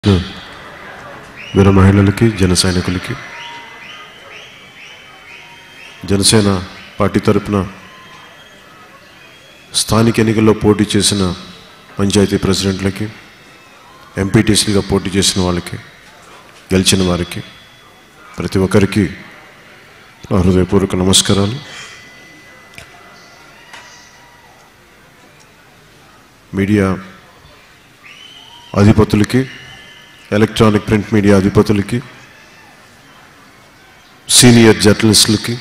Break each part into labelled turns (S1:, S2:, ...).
S1: వీర మహిళలకి జన సైనికులకి జనసేన పార్టీ తరపున స్థానిక ఎన్నికల్లో పోటీ చేసిన పంచాయతీ ప్రెసిడెంట్లకి ఎంపీటీసీలుగా పోటీ చేసిన వాళ్ళకి గెలిచిన వారికి ప్రతి ఒక్కరికి నా హృదయపూర్వక నమస్కారాలు మీడియా అధిపతులకి ఎలక్ట్రానిక్ ప్రింట్ మీడియా అధిపతులకి సీనియర్ జర్నలిస్టులకి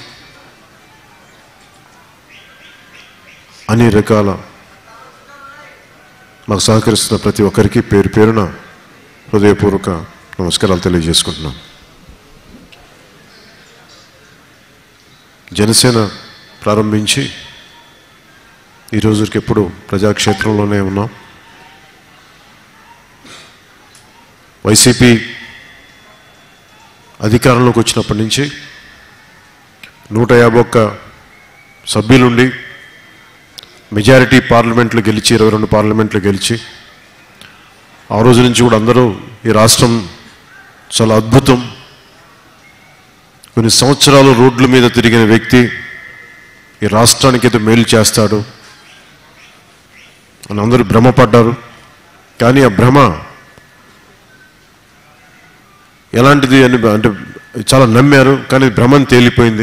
S1: అన్ని రకాల మాకు సహకరిస్తున్న ప్రతి ఒక్కరికి పేరు పేరున హృదయపూర్వక నమస్కారాలు తెలియజేసుకుంటున్నాం జనసేన ప్రారంభించి ఈ రోజుకి ఎప్పుడు ప్రజాక్షేత్రంలోనే ఉన్నాం వైసీపీ అధికారంలోకి వచ్చినప్పటి నుంచి నూట యాభై ఒక్క సభ్యులుండి మెజారిటీ పార్లమెంట్లు గెలిచి ఇరవై రెండు పార్లమెంట్లు గెలిచి ఆ రోజు నుంచి కూడా అందరూ ఈ రాష్ట్రం చాలా అద్భుతం కొన్ని సంవత్సరాలు రోడ్ల మీద తిరిగిన వ్యక్తి ఈ రాష్ట్రానికి ఏదో మేలు చేస్తాడు అని అందరూ భ్రమపడ్డారు కానీ ఆ భ్రమ ఎలాంటిది అని అంటే చాలా నమ్మారు కానీ భ్రమం తేలిపోయింది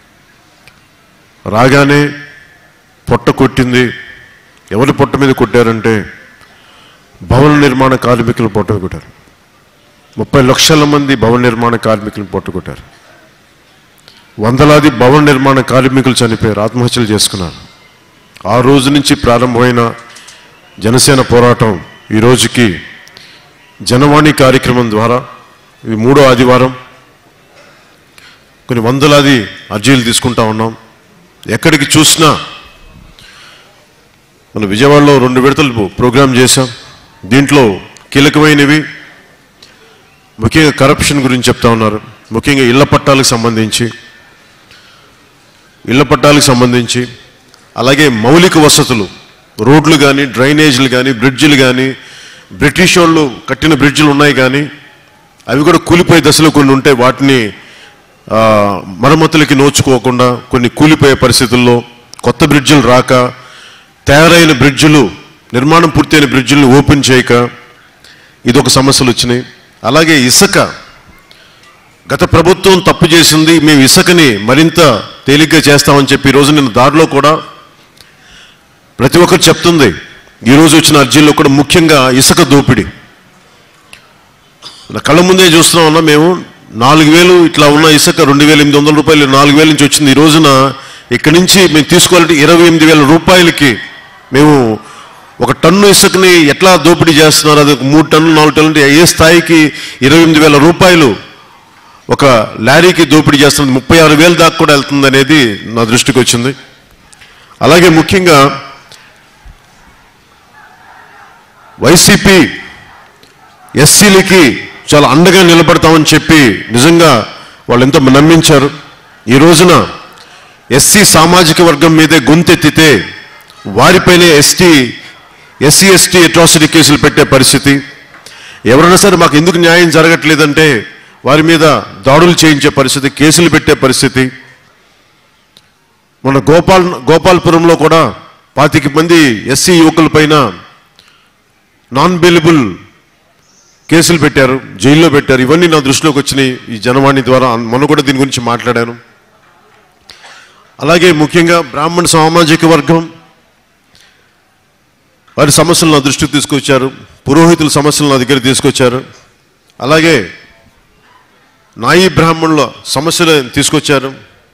S1: రాగానే పొట్ట కొట్టింది ఎవరి పొట్ట మీద కొట్టారంటే భవన నిర్మాణ కార్మికులు పొట్ట మీద కొట్టారు ముప్పై లక్షల మంది భవన నిర్మాణ కార్మికులు పొట్ట కొట్టారు వందలాది భవన నిర్మాణ కార్మికులు చనిపోయారు ఆత్మహత్యలు చేసుకున్నారు ఆ రోజు నుంచి ప్రారంభమైన జనసేన పోరాటం ఈ రోజుకి జనవాణి కార్యక్రమం ద్వారా ఇది మూడో ఆదివారం కొన్ని వందలాది అర్జీలు తీసుకుంటా ఉన్నాం ఎక్కడికి చూసినా మన విజయవాడలో రెండు విడతలు ప్రోగ్రాం చేశాం దీంట్లో కీలకమైనవి ముఖ్యంగా కరప్షన్ గురించి చెప్తా ఉన్నారు ముఖ్యంగా ఇళ్ల పట్టాలకు సంబంధించి ఇళ్ల పట్టాలకు సంబంధించి అలాగే మౌలిక వసతులు రోడ్లు కానీ డ్రైనేజీలు కానీ బ్రిడ్జిలు కానీ బ్రిటిష్ వాళ్ళు కట్టిన బ్రిడ్జిలు ఉన్నాయి కానీ అవి కూడా కూలిపోయే దశలో కొన్ని ఉంటాయి వాటిని ఆ, మరమ్మతులకి నోచుకోకుండా కొన్ని కూలిపోయే పరిస్థితుల్లో కొత్త బ్రిడ్జిలు రాక తయారైన బ్రిడ్జిలు నిర్మాణం పూర్తయిన బ్రిడ్జిలను ఓపెన్ చేయక ఇదొక సమస్యలు వచ్చినాయి అలాగే ఇసుక గత ప్రభుత్వం తప్పు చేసింది మేము ఇసుకని మరింత తేలిగ్గా చేస్తామని చెప్పి ఈరోజు నేను దారిలో కూడా ప్రతి ఒక్కరు చెప్తుంది ఈరోజు వచ్చిన అర్జీల్లో కూడా ముఖ్యంగా ఇసుక దోపిడీ నా కళ్ళ ముందే చూస్తున్నాం ఉన్నా మేము నాలుగు వేలు ఇట్లా ఉన్న ఇసుక రెండు వేల ఎనిమిది వందల రూపాయలు నాలుగు వేల నుంచి వచ్చింది ఈ రోజున ఇక్కడి నుంచి మేము తీసుకోవాలంటే ఇరవై ఎనిమిది వేల రూపాయలకి మేము ఒక టన్ను ఇసుకని ఎట్లా దోపిడీ చేస్తున్నారు అది ఒక మూడు టన్నులు నాలుగు టన్నులు అంటే ఏ స్థాయికి ఇరవై ఎనిమిది వేల రూపాయలు ఒక లారీకి దోపిడీ చేస్తుంది ముప్పై ఆరు వేలు దాకా కూడా వెళ్తుంది అనేది నా దృష్టికి వచ్చింది అలాగే ముఖ్యంగా వైసీపీ ఎస్సీలకి చాలా అండగా నిలబడతామని చెప్పి నిజంగా వాళ్ళు ఎంతో నమ్మించారు ఈ రోజున ఎస్సీ సామాజిక వర్గం మీదే గొంతెత్తితే వారిపైనే ఎస్టీ ఎస్సీ ఎస్టీ అట్రాసిటీ కేసులు పెట్టే పరిస్థితి ఎవరైనా సరే మాకు ఎందుకు న్యాయం జరగట్లేదంటే వారి మీద దాడులు చేయించే పరిస్థితి కేసులు పెట్టే పరిస్థితి మన గోపాల్ గోపాల్పురంలో కూడా పాతిక మంది ఎస్సీ యువకుల పైన నాన్ బెయిలబుల్ కేసులు పెట్టారు జైల్లో పెట్టారు ఇవన్నీ నా దృష్టిలోకి వచ్చినాయి ఈ జనవాణి ద్వారా మొన్న కూడా దీని గురించి మాట్లాడాను అలాగే ముఖ్యంగా బ్రాహ్మణ సామాజిక వర్గం వారి సమస్యలు నా దృష్టికి తీసుకొచ్చారు పురోహితుల సమస్యలు నా దగ్గర తీసుకొచ్చారు అలాగే నాయి బ్రాహ్మణుల సమస్యలు తీసుకొచ్చారు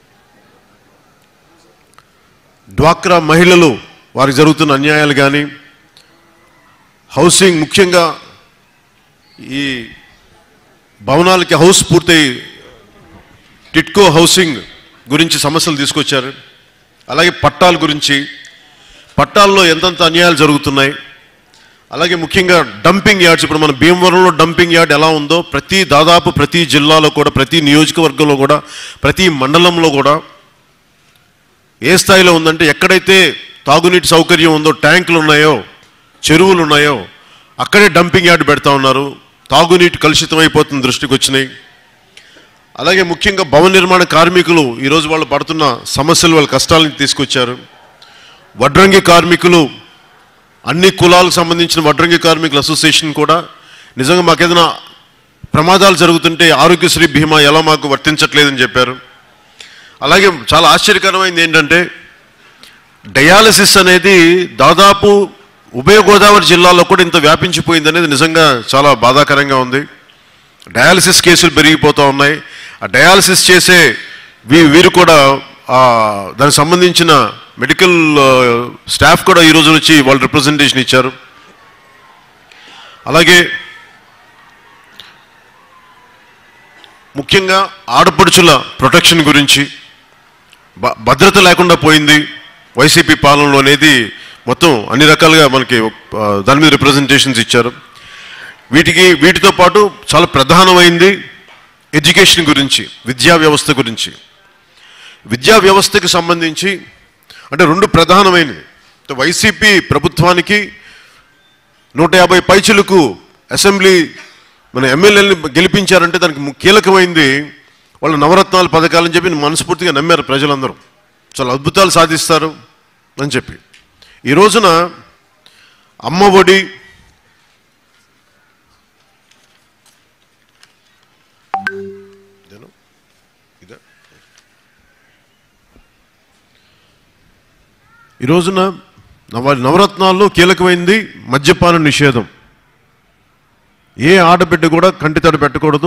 S1: డ్వాక్రా మహిళలు వారికి జరుగుతున్న అన్యాయాలు కానీ హౌసింగ్ ముఖ్యంగా ఈ భవనాలకి హౌస్ పూర్తయి టిట్కో హౌసింగ్ గురించి సమస్యలు తీసుకొచ్చారు అలాగే పట్టాల గురించి పట్టాల్లో ఎంతెంత అన్యాయాలు జరుగుతున్నాయి అలాగే ముఖ్యంగా డంపింగ్ యార్డ్స్ ఇప్పుడు మన భీమవరంలో డంపింగ్ యార్డ్ ఎలా ఉందో ప్రతి దాదాపు ప్రతి జిల్లాలో కూడా ప్రతి నియోజకవర్గంలో కూడా ప్రతి మండలంలో కూడా ఏ స్థాయిలో ఉందంటే ఎక్కడైతే తాగునీటి సౌకర్యం ఉందో ట్యాంకులు ఉన్నాయో చెరువులు ఉన్నాయో అక్కడే డంపింగ్ యార్డ్ పెడతా ఉన్నారు తాగునీటి కలుషితం అయిపోతున్న దృష్టికి వచ్చినాయి అలాగే ముఖ్యంగా భవన నిర్మాణ కార్మికులు ఈరోజు వాళ్ళు పడుతున్న సమస్యలు వాళ్ళ కష్టాలను తీసుకొచ్చారు వడ్రంగి కార్మికులు అన్ని కులాలకు సంబంధించిన వడ్రంగి కార్మికుల అసోసియేషన్ కూడా నిజంగా మాకేదైనా ప్రమాదాలు జరుగుతుంటే ఆరోగ్యశ్రీ బీమా ఎలా మాకు వర్తించట్లేదని చెప్పారు అలాగే చాలా ఆశ్చర్యకరమైంది ఏంటంటే డయాలసిస్ అనేది దాదాపు ఉభయ గోదావరి జిల్లాలో కూడా ఇంత వ్యాపించిపోయింది అనేది నిజంగా చాలా బాధాకరంగా ఉంది డయాలసిస్ కేసులు పెరిగిపోతూ ఉన్నాయి ఆ డయాలసిస్ చేసే వీ వీరు కూడా ఆ, దానికి సంబంధించిన మెడికల్ ఆ, స్టాఫ్ కూడా ఈ రోజు వచ్చి వాళ్ళు రిప్రజెంటేషన్ ఇచ్చారు అలాగే ముఖ్యంగా ఆడపడుచుల ప్రొటెక్షన్ గురించి భ- భద్రత లేకుండా పోయింది వైసీపీ పాలనలో అనేది మొత్తం అన్ని రకాలుగా మనకి ఆ, దాని మీద రిప్రజెంటేషన్స్ ఇచ్చారు వీటికి వీటితో పాటు చాలా ప్రధానమైంది ఎడ్యుకేషన్ గురించి విద్యా వ్యవస్థ గురించి విద్యా వ్యవస్థకి సంబంధించి అంటే రెండు ప్రధానమైనవి వైసీపీ ప్రభుత్వానికి నూట యాభై పైచులకు అసెంబ్లీ మన ఎమ్మెల్యేని గెలిపించారంటే దానికి ము- కీలకమైంది వాళ్ళ నవరత్నాల పథకాలని చెప్పి మనస్ఫూర్తిగా నమ్మారు ప్రజలందరూ చాలా అద్భుతాలు సాధిస్తారు అని చెప్పి ఈ రోజున అమ్మ ఒడి ఇదేనా? ఇదా? ఈ రోజున నవ నవరత్నాల్లో కీలకమైంది మద్యపాన నిషేధం ఏ ఆడబిడ్డ కూడా కంటితడి పెట్టకూడదు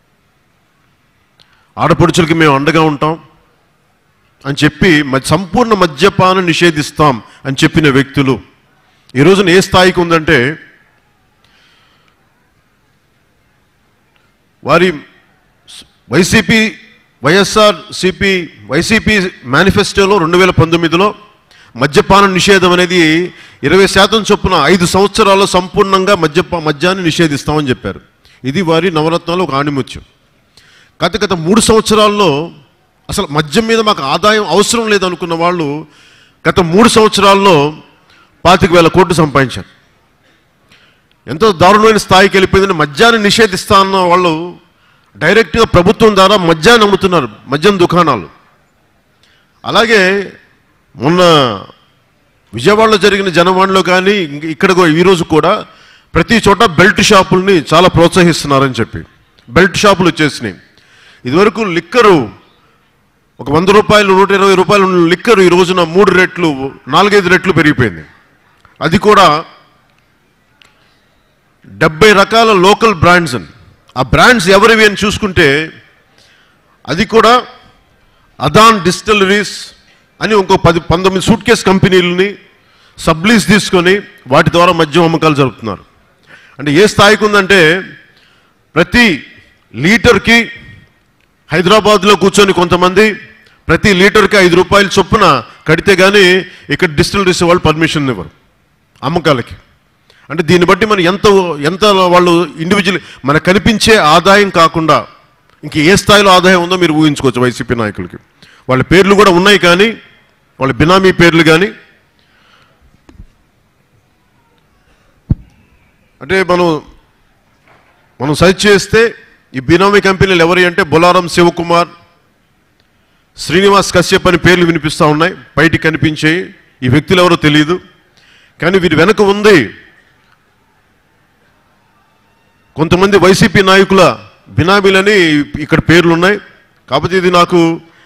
S1: ఆడపడుచులకి మేము అండగా ఉంటాం అని చెప్పి మ- సంపూర్ణ మద్యపానం నిషేధిస్తాం అని చెప్పిన వ్యక్తులు ఈ రోజున ఏ స్థాయికి ఉందంటే వారి స్- వైసీపీ వైఎస్ఆర్ సిపి వైసీపీ మేనిఫెస్టోలో రెండు వేల పంతొమ్మిదిలో మద్యపాన నిషేధం అనేది ఇరవై శాతం చొప్పున ఐదు సంవత్సరాల్లో సంపూర్ణంగా మద్యపా మద్యాన్ని నిషేధిస్తామని చెప్పారు ఇది వారి నవరత్నాలు ఒక ఆణిముత్యం గత గత మూడు సంవత్సరాల్లో అసలు మద్యం మీద మాకు ఆదాయం అవసరం లేదనుకున్న వాళ్ళు గత మూడు సంవత్సరాల్లో పాతిక వేల కోట్లు సంపాదించారు ఎంతో దారుణమైన స్థాయికి వెళ్ళిపోయిందని మద్యాన్ని నిషేధిస్తా అన్న వాళ్ళు డైరెక్ట్గా ప్రభుత్వం ద్వారా మద్యాన్ని అమ్ముతున్నారు మద్యం దుకాణాలు అలాగే మొన్న విజయవాడలో జరిగిన జనవాణిలో కానీ ఇంక- ఇక్కడ కూడా ఈరోజు కూడా ప్రతి చోట బెల్ట్ షాపుల్ని చాలా ప్రోత్సహిస్తున్నారని చెప్పి బెల్ట్ షాపులు వచ్చేసినాయి ఇదివరకు లిక్కరు ఒక వంద రూపాయలు నూట ఇరవై రూపాయలు ఉన్న లిక్కరు ఈ రోజున మూడు రెట్లు నాలుగైదు రెట్లు పెరిగిపోయింది అది కూడా డెబ్బై రకాల లోకల్ బ్రాండ్స్ అని ఆ బ్రాండ్స్ ఎవరివి అని చూసుకుంటే అది కూడా అదాన్ డిస్టిలరీస్ అని ఇంకో పది పంతొమ్మిది సూట్ కేస్ కంపెనీలని సబ్లీస్ తీసుకొని వాటి ద్వారా మద్యం అమ్మకాలు జరుపుతున్నారు అంటే ఏ స్థాయికి ఉందంటే ప్రతి లీటర్కి హైదరాబాద్లో కూర్చొని కొంతమంది ప్రతి లీటర్కి ఐదు రూపాయల చొప్పున కడితే కానీ ఇక్కడ డిస్టిలరీస్ వాళ్ళు పర్మిషన్ ఇవ్వరు అమ్మకాలకి అంటే దీన్ని బట్టి మనం ఎంత ఎంత వాళ్ళు ఇండివిజువల్ మనకు కనిపించే ఆదాయం కాకుండా ఇంక ఏ స్థాయిలో ఆదాయం ఉందో మీరు ఊహించుకోవచ్చు వైసీపీ నాయకులకి వాళ్ళ పేర్లు కూడా ఉన్నాయి కానీ వాళ్ళ బినామీ పేర్లు కానీ అంటే మనం మనం సర్చ్ చేస్తే ఈ బినామీ కంపెనీలు ఎవరి అంటే బొలారం శివకుమార్ శ్రీనివాస్ కశ్యప్ అని పేర్లు వినిపిస్తూ ఉన్నాయి బయటికి కనిపించేవి ఈ వ్యక్తులు ఎవరో తెలియదు కానీ వీరి వెనక ఉంది కొంతమంది వైసీపీ నాయకుల బినామీలని ఇక్కడ పేర్లు ఉన్నాయి కాకపోతే ఇది నాకు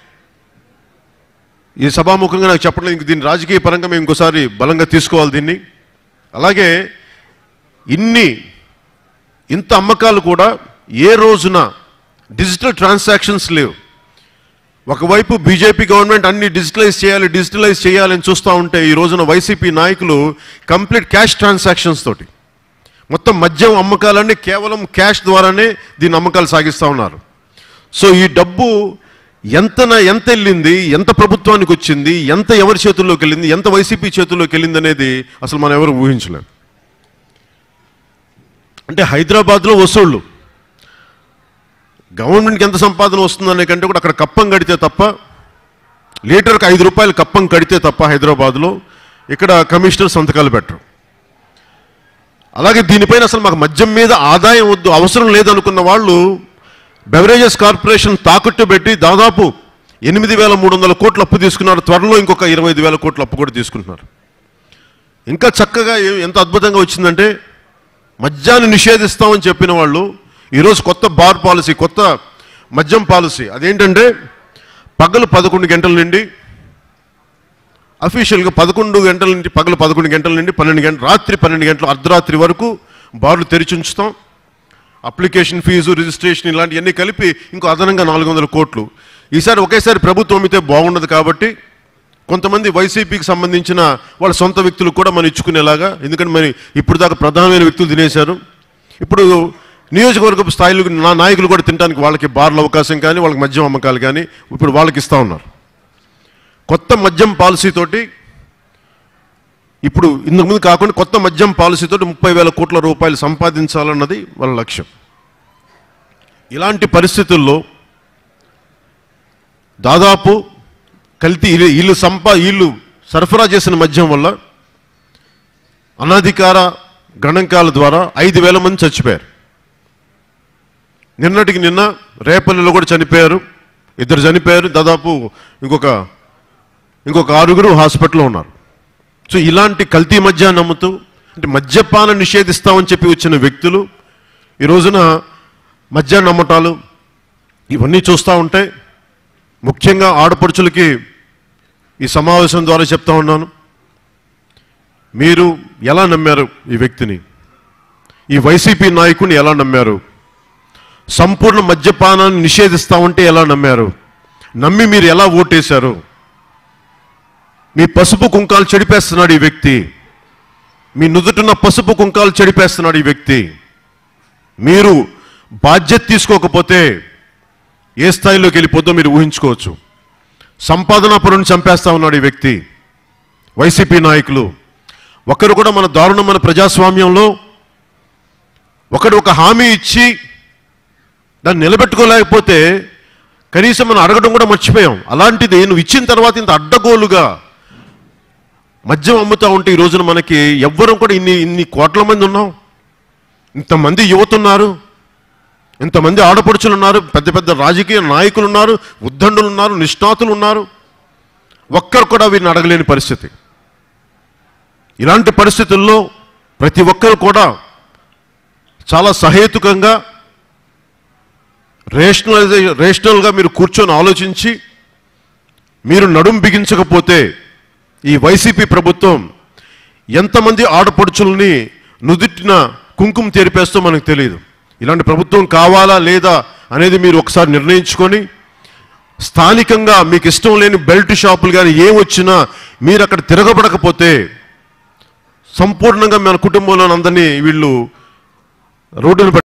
S1: ఈ సభాముఖంగా నాకు చెప్పడం ఇంక దీన్ని రాజకీయ పరంగా మేము ఇంకోసారి బలంగా తీసుకోవాలి దీన్ని అలాగే ఇన్ని ఇంత అమ్మకాలు కూడా ఏ రోజున డిజిటల్ ట్రాన్సాక్షన్స్ లేవు ఒకవైపు బీజేపీ గవర్నమెంట్ అన్ని డిజిటలైజ్ చేయాలి డిజిటలైజ్ చేయాలని చూస్తూ ఉంటే ఈ రోజున వైసీపీ నాయకులు కంప్లీట్ క్యాష్ ట్రాన్సాక్షన్స్ తోటి మొత్తం మద్యం అమ్మకాలన్నీ కేవలం క్యాష్ ద్వారానే దీని అమ్మకాలు సాగిస్తూ ఉన్నారు సో ఈ డబ్బు ఎంత ఎంత వెళ్ళింది ఎంత ప్రభుత్వానికి వచ్చింది ఎంత ఎవరి చేతుల్లోకి వెళ్ళింది ఎంత వైసీపీ చేతుల్లోకి వెళ్ళింది అనేది అసలు మనం ఎవరు ఊహించలేం అంటే హైదరాబాద్లో వసూళ్ళు గవర్నమెంట్కి ఎంత సంపాదన వస్తుందనే కంటే కూడా అక్కడ కప్పం కడితే తప్ప లీటర్కి ఐదు రూపాయలు కప్పం కడితే తప్ప హైదరాబాద్లో ఇక్కడ కమిషనర్ సంతకాలు పెట్టరు అలాగే దీనిపైన అసలు మాకు మద్యం మీద ఆదాయం వద్దు అవసరం లేదనుకున్న వాళ్ళు బెవరేజెస్ కార్పొరేషన్ తాకట్టు పెట్టి దాదాపు ఎనిమిది వేల మూడు వందల కోట్ల అప్పు తీసుకున్నారు త్వరలో ఇంకొక ఇరవై ఐదు వేల కోట్ల అప్పు కూడా తీసుకుంటున్నారు ఇంకా చక్కగా ఏ- ఎంత అద్భుతంగా వచ్చిందంటే మద్యాన్ని నిషేధిస్తామని చెప్పిన వాళ్ళు ఈరోజు కొత్త బార్ పాలసీ కొత్త మద్యం పాలసీ అదేంటంటే పగలు పదకొండు గంటల నుండి అఫీషియల్గా పదకొండు గంటల నుండి పగలు పదకొండు గంటల నుండి పన్నెండు గంటల రాత్రి పన్నెండు గంటలు అర్ధరాత్రి వరకు బార్లు తెరిచి ఉంచుతాం అప్లికేషన్ ఫీజు రిజిస్ట్రేషన్ ఇలాంటివన్నీ కలిపి ఇంకో అదనంగా నాలుగు వందల కోట్లు ఈసారి ఒకేసారి ప్రభుత్వం అయితే బాగుండదు కాబట్టి కొంతమంది వైసీపీకి సంబంధించిన వాళ్ళ సొంత వ్యక్తులు కూడా మనం ఇచ్చుకునేలాగా ఎందుకంటే మరి ఇప్పుడు దాకా ప్రధానమైన వ్యక్తులు తినేశారు ఇప్పుడు నియోజకవర్గపు స్థాయిలో నా నాయకులు కూడా తినడానికి వాళ్ళకి బార్ల అవకాశం కానీ వాళ్ళకి మద్యం అమ్మకాలు కానీ ఇప్పుడు వాళ్ళకి ఇస్తా ఉన్నారు కొత్త మద్యం పాలసీ తోటి ఇప్పుడు ఇంతకుముందు కాకుండా కొత్త మద్యం పాలసీతో ముప్పై వేల కోట్ల రూపాయలు సంపాదించాలన్నది వాళ్ళ లక్ష్యం ఇలాంటి పరిస్థితుల్లో దాదాపు కల్తీ వీళ్ళు- వీళ్ళు సంపా వీళ్ళు సరఫరా చేసిన మద్యం వల్ల అనధికార గణాంకాల ద్వారా ఐదు వేల మంది చచ్చిపోయారు నిన్నటికి నిన్న రేపల్లిలో కూడా చనిపోయారు ఇద్దరు చనిపోయారు దాదాపు ఇంకొక ఇంకొక ఆరుగురు హాస్పిటల్లో ఉన్నారు సో ఇలాంటి కల్తీ మద్యాన్ని నమ్ముతూ అంటే మద్యపానం నిషేధిస్తామని చెప్పి వచ్చిన వ్యక్తులు ఈ రోజున మద్యాన్ని నమ్మటాలు ఇవన్నీ చూస్తూ ఉంటే ముఖ్యంగా ఆడపడుచులకి ఈ సమావేశం ద్వారా చెప్తా ఉన్నాను మీరు ఎలా నమ్మారు ఈ వ్యక్తిని ఈ వైసీపీ నాయకుడిని ఎలా నమ్మారు సంపూర్ణ మద్యపానాన్ని నిషేధిస్తామంటే ఎలా నమ్మారు నమ్మి మీరు ఎలా ఓటేశారు మీ పసుపు కుంకాలు చెడిపేస్తున్నాడు ఈ వ్యక్తి మీ నుదుటిన పసుపు కుంకాలు చెడిపేస్తున్నాడు ఈ వ్యక్తి మీరు బాధ్యత తీసుకోకపోతే ఏ స్థాయిలోకి వెళ్ళిపోద్దో మీరు ఊహించుకోవచ్చు సంపాదనా పరుని చంపేస్తా ఉన్నాడు ఈ వ్యక్తి వైసీపీ నాయకులు ఒకరు కూడా మన దారుణమైన ప్రజాస్వామ్యంలో ఒకడు ఒక హామీ ఇచ్చి దాన్ని నిలబెట్టుకోలేకపోతే కనీసం మనం అడగడం కూడా మర్చిపోయాం అలాంటిది నువ్వు ఇచ్చిన తర్వాత ఇంత అడ్డగోలుగా మద్యం అమ్ముతా ఉంటే ఈ రోజున మనకి ఎవ్వరం కూడా ఇన్ని ఇన్ని కోట్ల మంది ఉన్నాం ఇంతమంది యువత ఉన్నారు ఇంతమంది ఆడపడుచులు ఉన్నారు పెద్ద పెద్ద రాజకీయ నాయకులు ఉన్నారు ఉద్దండులు ఉన్నారు నిష్ణాతులు ఉన్నారు ఒక్కరు కూడా వీరిని అడగలేని పరిస్థితి ఇలాంటి పరిస్థితుల్లో ప్రతి ఒక్కరు కూడా చాలా సహేతుకంగా రేషనలైజే రేషనల్గా మీరు కూర్చొని ఆలోచించి మీరు నడుం బిగించకపోతే ఈ వైసీపీ ప్రభుత్వం ఎంతమంది ఆడపడుచుల్ని నుదుటిన కుంకుమ తెరిపేస్తో మనకు తెలియదు ఇలాంటి ప్రభుత్వం కావాలా లేదా అనేది మీరు ఒకసారి నిర్ణయించుకొని స్థానికంగా మీకు ఇష్టం లేని బెల్ట్ షాపులు కానీ ఏం వచ్చినా మీరు అక్కడ తిరగబడకపోతే సంపూర్ణంగా మన కుటుంబంలో అందరినీ వీళ్ళు రోడ్డును